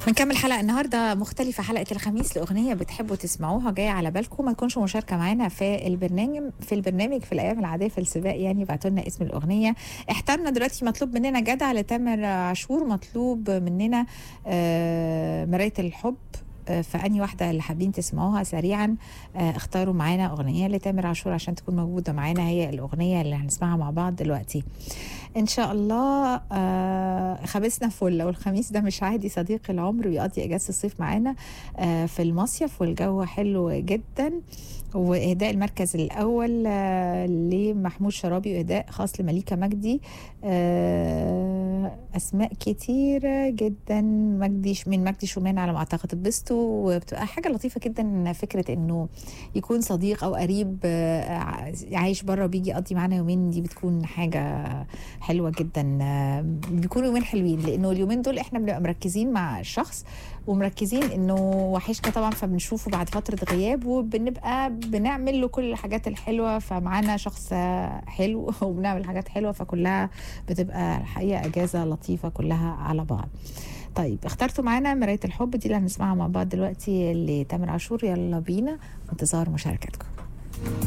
بنكمل حلقة النهاردة مختلفة حلقة الخميس لأغنية بتحبوا تسمعوها جاية على بالكم ما تكونش مشاركة معانا في البرنامج في البرنامج في الأيام العادية في السباق يعني ابعتوا لنا اسم الأغنية احترنا دلوقتي مطلوب مننا جدع لتامر عاشور مطلوب مننا آه، مراية الحب آه، فأني واحدة اللي حابين تسمعوها سريعا آه، اختاروا معانا أغنية لتامر عاشور عشان تكون موجودة معانا هي الأغنية اللي هنسمعها مع بعض دلوقتي ان شاء الله آه خميسنا فل والخميس ده مش عادي صديق العمر بيقضي اجازه الصيف معانا آه في المصيف والجو حلو جدا واهداء المركز الاول آه لمحمود شرابي واهداء خاص لمليكه مجدي آه اسماء كتيره جدا مجدي من مجدي شومان على ما اعتقد اتبسطوا وبتبقى حاجه لطيفه جدا فكره انه يكون صديق او قريب آه عايش بره بيجي يقضي معانا يومين دي بتكون حاجه حلوه جدا آه، بيكونوا يومين حلوين لانه اليومين دول احنا بنبقى مركزين مع الشخص ومركزين انه وحشنا طبعا فبنشوفه بعد فتره غياب وبنبقى بنعمل له كل الحاجات الحلوه فمعانا شخص آه، حلو وبنعمل حاجات حلوه فكلها بتبقى الحقيقه اجازه لطيفه كلها على بعض طيب اخترتوا معانا مرايه الحب دي اللي هنسمعها مع بعض دلوقتي لتامر عاشور يلا بينا انتظار مشاركتكم